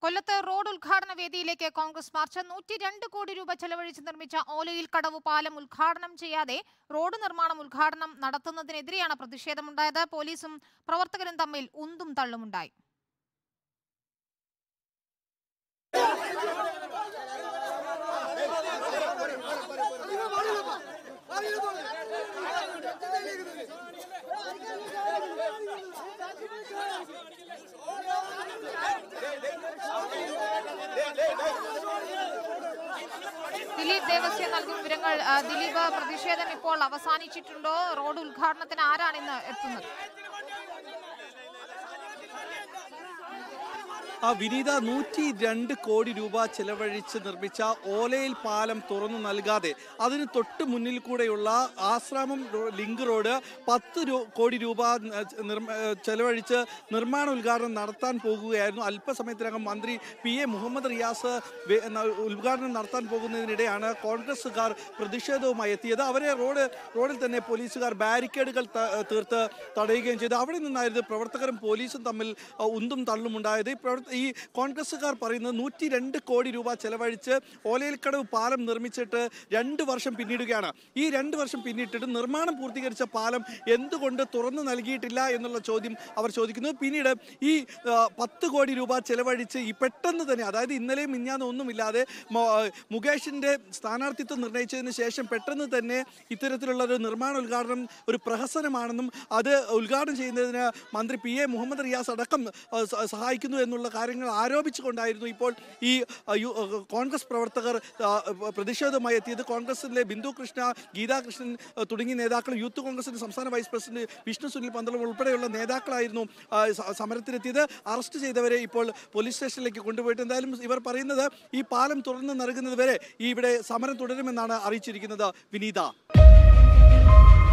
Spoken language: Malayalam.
കൊല്ലത്ത് റോഡ് ഉദ്ഘാടന വേദിയിലേക്ക് കോൺഗ്രസ് മാർച്ച് നൂറ്റി രണ്ട് കോടി രൂപ ചെലവഴിച്ച് നിർമ്മിച്ച ഓലയിൽ കടവ് പാലം ഉദ്ഘാടനം ചെയ്യാതെ റോഡ് നിർമ്മാണം ഉദ്ഘാടനം നടത്തുന്നതിനെതിരെയാണ് പ്രതിഷേധമുണ്ടായത് പോലീസും പ്രവർത്തകരും തമ്മിൽ ഉന്തും തള്ളുമുണ്ടായി ദിലീപ് ദേവസ്യ നൽകും വിവരങ്ങൾ ആ, ദിലീപ് പ്രതിഷേധം ഇപ്പോൾ അവസാനിച്ചിട്ടുണ്ടോ റോഡ് ഉദ്ഘാടനത്തിന് ആരാണ് ഇന്ന് എത്തുന്നത് ആ വിനീത നൂറ്റി രണ്ട് കോടി രൂപ ചെലവഴിച്ച് നിർമ്മിച്ച ഓലയിൽ പാലം തുറന്നു നൽകാതെ അതിന് തൊട്ട് മുന്നിൽ കൂടെയുള്ള ആശ്രാമം റോ- ലിങ്ക് റോഡ് പത്ത് രൂ- കോടി രൂപ ന- നിർമ്മ- ഏഹ് ചെലവഴിച്ച് നിർമ്മാണ ഉദ്ഘാടനം നടത്താൻ പോകുകയായിരുന്നു അല്പസമയത്തിനകം മന്ത്രി പി എ മുഹമ്മദ് റിയാസ് വെ- ന- ഉദ്ഘാടനം നടത്താൻ പോകുന്നതിനിടെയാണ് കോൺഗ്രസുകാർ പ്രതിഷേധവുമായി എത്തിയത് അവരെ റോഡ് റോഡിൽ തന്നെ പോലീസുകാർ ബാരിക്കേഡുകൾ ത- തീർത്ത് തടയുകയും ചെയ്തു അവിടെ നിന്നായിരുന്നു പ്രവർത്തകരും പോലീസും തമ്മിൽ ആ, ഉന്തും തള്ളും ഉണ്ടായത് ഈ പ്രവർത്ത ഈ കോൺഗ്രസ്സുകാർ പറയുന്നത് നൂറ്റി രണ്ട് കോടി രൂപ ചെലവഴിച്ച് ഓലയിൽക്കടവ് പാലം നിർമ്മിച്ചിട്ട് രണ്ട് വർഷം പിന്നിടുകയാണ് ഈ രണ്ട് വർഷം പിന്നിട്ടിട്ട് നിർമ്മാണം പൂർത്തീകരിച്ച പാലം എന്തുകൊണ്ട് തുറന്നു നൽകിയിട്ടില്ല എന്നുള്ള ചോദ്യം അവർ ചോദിക്കുന്നു പിന്നീട് ഈ ആ, പത്ത് കോടി രൂപ ചെലവഴിച്ച് ഈ പെട്ടെന്ന് തന്നെ അതായത് ഇന്നലെയും മിഞ്ഞാന്നും ഒന്നുമില്ലാതെ മോ- മുകേഷിന്റെ സ്ഥാനാർത്ഥിത്വം നിർണയിച്ചതിന് ശേഷം പെട്ടെന്ന് തന്നെ ഇത്തരത്തിലുള്ള ഒരു നിർമ്മാണ ഉദ്ഘാടനം ഒരു പ്രഹസനമാണെന്നും അത് ഉദ്ഘാടനം ചെയ്യുന്നതിന് മന്ത്രി പി എ മുഹമ്മദ് റിയാസ് അടക്കം ആ, സ- സഹായിക്കുന്നു എന്നുള്ള കാര്യങ്ങൾ ആരോപിച്ചുകൊണ്ടായിരുന്നു ഇപ്പോൾ ഈ ആ, യു- ആ, കോൺഗ്രസ് പ്രവർത്തകർ ആ, പ്രതിഷേധവുമായി എത്തിയത് കോൺഗ്രസിലെ ബിന്ദു കൃഷ്ണ ഗീതാ കൃഷ്ണൻ ആ, തുടങ്ങിയ നേതാക്കൾ യൂത്ത് കോൺഗ്രസിന്റെ സംസ്ഥാന വൈസ് പ്രസിഡന്റ് വിഷ്ണു സുനിൽ പന്തളം ഉൾപ്പെടെയുള്ള നേതാക്കളായിരുന്നു ആ, സ- സമരത്തിനെത്തിയത് അറസ്റ്റ് ചെയ്തവരെ ഇപ്പോൾ പോലീസ് സ്റ്റേഷനിലേക്ക് കൊണ്ടുപോയിട്ട് എന്തായാലും ഇവർ പറയുന്നത് ഈ പാലം തുറന്ന് നൽകുന്നത് വരെ ഈ ഇവിടെ സമരം തുടരുമെന്നാണ് അറിയിച്ചിരിക്കുന്നത് വിനീത